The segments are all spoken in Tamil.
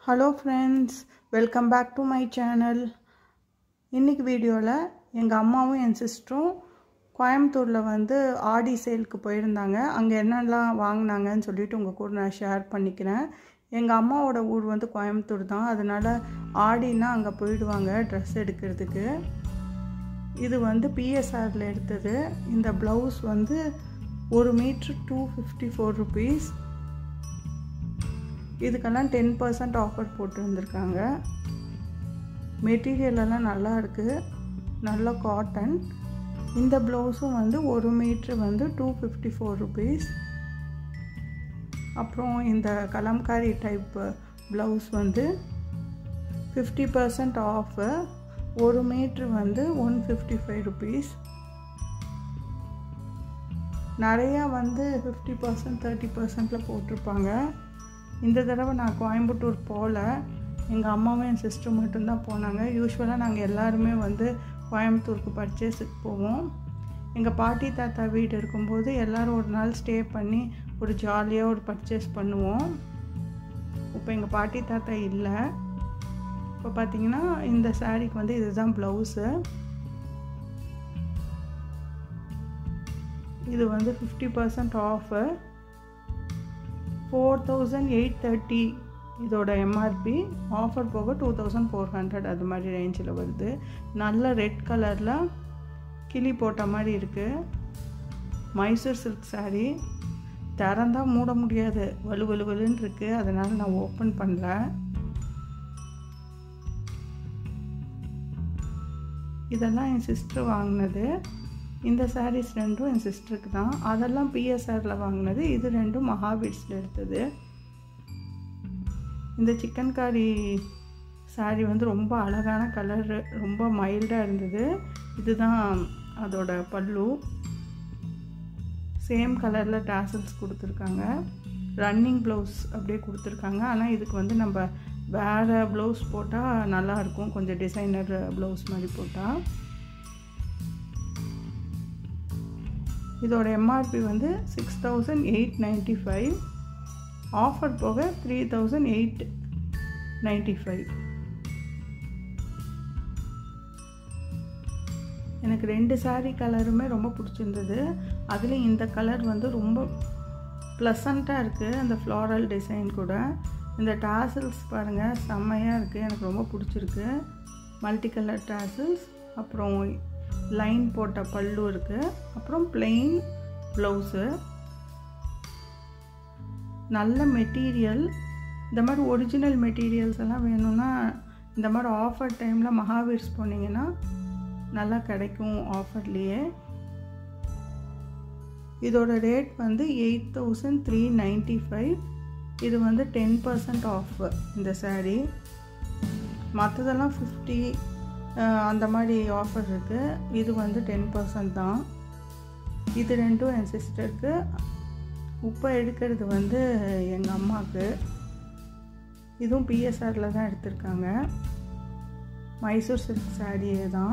hello friends welcome back to my channel இன்றைக்கி வீடியோவில் எங்கள் அம்மாவும் என் சிஸ்டரும் கோயம்புத்தூரில் வந்து ஆடி சேலுக்கு போயிருந்தாங்க அங்கே என்னெல்லாம் வாங்கினாங்கன்னு சொல்லிட்டு உங்கள் கூட நான் ஷேர் பண்ணிக்கிறேன் எங்கள் அம்மாவோட ஊர் வந்து கோயம்புத்தூர் தான் அதனால் ஆடினா அங்கே போயிடுவாங்க ட்ரெஸ் எடுக்கிறதுக்கு இது வந்து பிஎஸ்ஆரில் எடுத்தது இந்த ப்ளவுஸ் வந்து ஒரு metre two fifty four rupees இதுக்கெல்லாம் டென் பர்சன்ட் ஆஃபர் போட்டு வந்திருக்காங்க மெட்டீரியல் எல்லாம் நல்லா இருக்குது நல்ல காட்டன் இந்த ப்ளவுஸும் வந்து ஒரு மீட்ரு வந்து டூ ஃபிஃப்டி ஃபோர் ருபீஸ் அப்புறம் இந்த கலம்காரி டைப் ப்ளவுஸ் வந்து ஃபிஃப்டி பர்சன்ட் ஆஃபு ஒரு மீட்ரு வந்து ஒன் ஃபிஃப்டி ஃபைவ் ருபீஸ் நிறையா வந்து ஃபிஃப்டி பர்சன்ட் தேர்ட்டி பர்சன்ட்டில் போட்டிருப்பாங்க இந்த தடவை நான் கோயம்புத்தூர் போகல எங்கள் அம்மாவும் என் சிஸ்டர் மட்டும்தான் போனாங்க யூஸ்வலாக நாங்கள் எல்லாருமே வந்து கோயம்புத்தூருக்கு பர்ச்சேஸுக்கு போவோம் எங்கள் பாட்டி தாத்தா வீடு இருக்கும்போது எல்லோரும் ஒரு நாள் ஸ்டே பண்ணி ஒரு ஜாலியாக ஒரு பர்ச்சேஸ் பண்ணுவோம் இப்போ எங்கள் பாட்டி தாத்தா இல்லை இப்போ பார்த்தீங்கன்னா இந்த சாரீக்கு வந்து இதுதான் ப்ளவுஸு இது வந்து fifty percent off four thousand eight thirty இதோட எம்ஆர்பி ஆஃபர் போக டூ தௌசண்ட் ஃபோர் ஹண்ட்ரட் அது மாதிரி ரேஞ்சில் வருது நல்ல ரெட் கலரில் கிளி போட்ட மாதிரி இருக்குது மைசூர் சில்க் சாரீ திறந்தால் மூட முடியாது வலு வலு வலுன்னு இருக்குது அதனால் நான் ஓப்பன் பண்ணல இதெல்லாம் என் சிஸ்டர் வாங்கினது இந்த சாரீஸ் ரெண்டும் என் சிஸ்டருக்கு தான் அதெல்லாம் பிஎஸ்ஆரில் வாங்கினது இது ரெண்டும் மகாவீர்ஸில் எடுத்தது இந்த சிக்கன் காரி சாரீ வந்து ரொம்ப அழகான கலர் ரொம்ப மைல்டாக இருந்தது இதுதான் அதோட பல்லு சேம் கலரில் டேசல்ஸ் கொடுத்துருக்காங்க ரன்னிங் ப்ளவுஸ் அப்படியே கொடுத்துருக்காங்க ஆனால் இதுக்கு வந்து நம்ம வேறு ப்ளவுஸ் போட்டால் நல்லாயிருக்கும் கொஞ்சம் டிசைனர் ப்ளவுஸ் மாதிரி போட்டால் இதோட எம்ஆர்பி வந்து six thousand eight ninety five offer போக three thousand eight ninety five எனக்கு ரெண்டு சாரீ கலருமே ரொம்ப பிடிச்சிருந்தது அதில் இந்த கலர் வந்து ரொம்ப ப்ளசண்ட்டாக இருக்குது அந்த ஃப்ளாரல் டிசைன் கூட இந்த டாசல்ஸ் பாருங்கள் செம்மையாக இருக்குது எனக்கு ரொம்ப பிடிச்சிருக்கு மல்டி கலர் டாசல்ஸ் அப்புறம் லைன் போட்ட பல்லு இருக்குது அப்புறம் பிளெயின் ப்ளவுஸு நல்ல மெட்டீரியல் இந்த மாதிரி ஒரிஜினல் மெட்டீரியல்ஸ் எல்லாம் வேணும்னா இந்த மாதிரி ஆஃபர் டைமில் மகாவீர்ஸ் போனீங்கன்னா நல்லா கிடைக்கும் ஆஃபர்லேயே இதோட ரேட் வந்து eight thousand three ninety five இது வந்து டென் பர்சன்ட் ஆஃப் இந்த சாரீ மற்றதெல்லாம் ஃபிஃப்டி அந்த மாதிரி ஆஃபர் இருக்குது இது வந்து டென் பர்சன்ட் தான் இது ரெண்டும் என் சிஸ்டருக்கு உப்பை எடுக்கிறது வந்து எங்கள் அம்மாவுக்கு இதுவும் பிஎஸ்ஆரில் தான் எடுத்திருக்காங்க மைசூர் சில்க் சாரியே தான்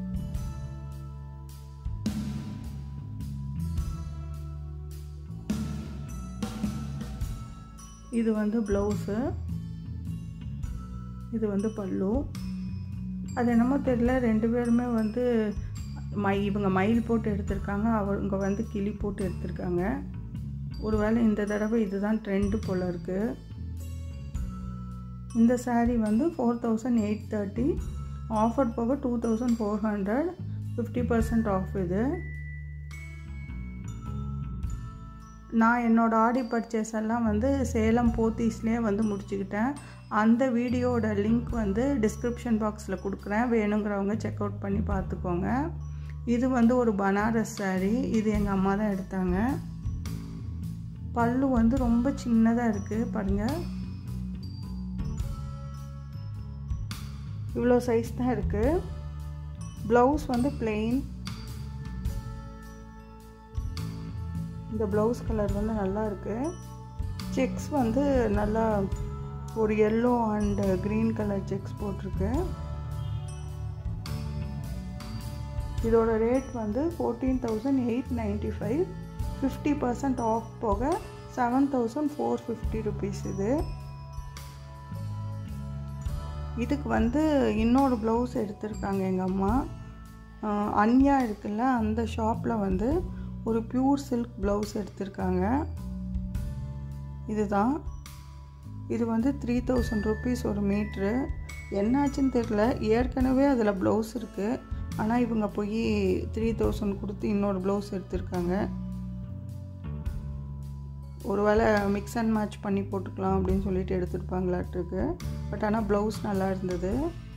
இது வந்து ப்ளவுஸு இது வந்து பல்லு அது என்னமோ தெரில ரெண்டு பேருமே வந்து மை இவங்க மயில் போட்டு எடுத்திருக்காங்க அவங்க வந்து கிளி போட்டு எடுத்திருக்காங்க ஒருவேளை இந்த தடவை இதுதான் ட்ரெண்டு போல் இருக்குது இந்த சாரீ வந்து four thousand eight thirty offer போக two thousand four hundred fifty percent off இது நான் என்னோடய ஆடி பர்ச்சேஸ் எல்லாம் வந்து சேலம் போத்தீஸ்லேயே வந்து முடிச்சுக்கிட்டேன் அந்த வீடியோட லிங்க் வந்து டிஸ்கிரிப்ஷன் பாக்ஸில் கொடுக்குறேன் வேணுங்கிறவங்க செக் அவுட் பண்ணி பார்த்துக்கோங்க இது வந்து ஒரு பனாரஸ் சாரீ இது எங்கள் அம்மா தான் எடுத்தாங்க பல்லு வந்து ரொம்ப சின்னதாக இருக்குது பாருங்கள் இவ்வளோ சைஸ் தான் இருக்குது ப்ளவுஸ் வந்து பிளெயின் இந்த ப்ளவுஸ் கலர் வந்து நல்லா இருக்குது செக்ஸ் வந்து நல்லா ஒரு yellow and green colour checks போட்டிருக்கு இதோட ரேட் வந்து fourteen thousand eight ninety five fifty percent off போக seven thousand four fifty rupees இது இதுக்கு வந்து இன்னொரு ப்ளவுஸ் எடுத்திருக்காங்க எங்கள் அம்மா அன்யா இருக்குல்ல அந்த ஷாப்பில் வந்து ஒரு பியூர் சில்க் ப்ளவுஸ் எடுத்திருக்காங்க இதுதான் இது வந்து த்ரீ தௌசண்ட் ருபீஸ் ஒரு மீட்ரு என்னாச்சுன்னு தெரில ஏற்கனவே அதில் ப்ளவுஸ் இருக்குது ஆனால் இவங்க போய் த்ரீ தௌசண்ட் கொடுத்து இன்னொரு ப்ளவுஸ் எடுத்திருக்காங்க ஒருவேளை மிக்ஸ் அண்ட் மேட்ச் பண்ணி போட்டுக்கலாம் அப்படின்னு சொல்லிட்டு எடுத்துருப்பாங்களாட்டிருக்கு பட் ஆனால் ப்ளவுஸ் நல்லா இருந்தது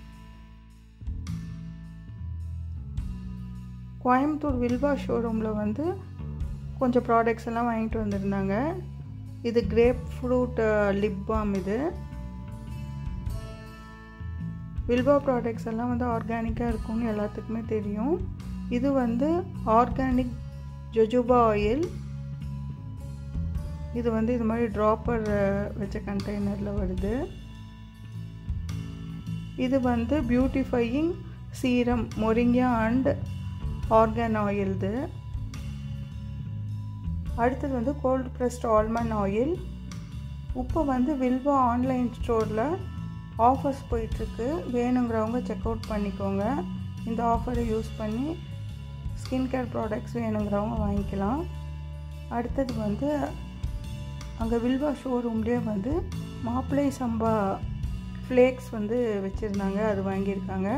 கோயம்புத்தூர் வில்வா ஷோரூமில் வந்து கொஞ்சம் ப்ராடக்ட்ஸ் எல்லாம் வாங்கிட்டு வந்திருந்தாங்க இது கிரேப் ஃப்ரூட் லிப் பாம் இது வில்வா ப்ராடக்ட்ஸ் எல்லாம் வந்து ஆர்கானிக்காக இருக்கும்னு எல்லாத்துக்குமே தெரியும் இது வந்து ஆர்கானிக் ஜொஜுபா ஆயில் இது வந்து இது மாதிரி ட்ராப்பர் வச்ச கண்டெய்னரில் வருது இது வந்து beautifying serum moringa and argan ஆயில்து அடுத்தது வந்து கோல்டு ப்ரெஸ்ட் ஆல்மண்ட் ஆயில் இப்போ வந்து வில்வா ஆன்லைன் ஸ்டோரில் ஆஃபர்ஸ் போயிட்டுருக்கு வேணுங்கிறவங்க செக் அவுட் பண்ணிக்கோங்க இந்த ஆஃபரை யூஸ் பண்ணி ஸ்கின் கேர் ப்ராடக்ட்ஸ் வேணுங்கிறவங்க வாங்கிக்கலாம் அடுத்தது வந்து அங்கே வில்வா ஷோரூம்லேயே வந்து மாப்பிள்ளை சம்பா ஃப்ளேக்ஸ் வந்து வச்சுருந்தாங்க அது வாங்கியிருக்காங்க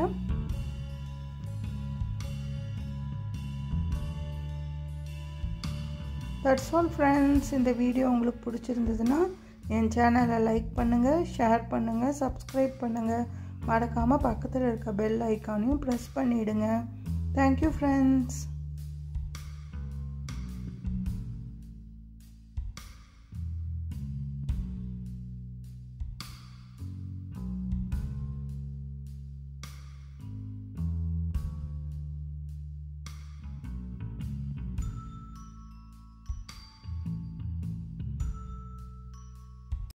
தட்ஸ் ஆல் ஃப்ரெண்ட்ஸ் இந்த வீடியோ உங்களுக்கு பிடிச்சிருந்ததுன்னா என் சேனலை லைக் பண்ணுங்கள் ஷேர் பண்ணுங்கள் சப்ஸ்கிரைப் பண்ணுங்கள் மறக்காமல் பக்கத்தில் இருக்க பெல் ஐக்கானையும் ப்ரெஸ் பண்ணிவிடுங்க தேங்க்யூ ஃப்ரெண்ட்ஸ்